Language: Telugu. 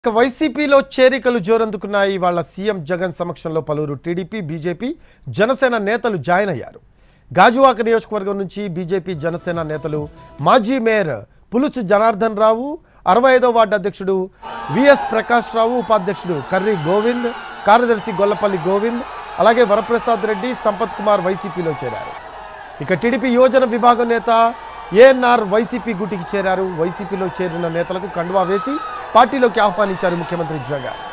ఇక వైసీపీలో చేరికలు జోరందుకున్నాయి వాళ్ళ సీఎం జగన్ సమక్షంలో పలువురు టీడీపీ బీజేపీ జనసేన నేతలు జాయిన్ అయ్యారు గాజువాక నియోజకవర్గం నుంచి బీజేపీ జనసేన నేతలు మాజీ మేయర్ పులుచు జనార్దన్ రావు అరవై ఐదో వార్డు అధ్యక్షుడు విఎస్ ప్రకాష్ రావు ఉపాధ్యక్షుడు కర్రి గోవింద్ కార్యదర్శి గొల్లపల్లి గోవింద్ అలాగే వరప్రసాద్ రెడ్డి సంపత్ కుమార్ వైసీపీలో చేరారు ఇక టీడీపీ యువజన విభాగం నేత ఏఎన్ఆర్ వైసీపీ గుటికి చేరారు వైసీపీలో చేరిన నేతలకు కండువా వేసి పార్టీలోకి ఆహ్వానించారు ముఖ్యమంత్రి జగన్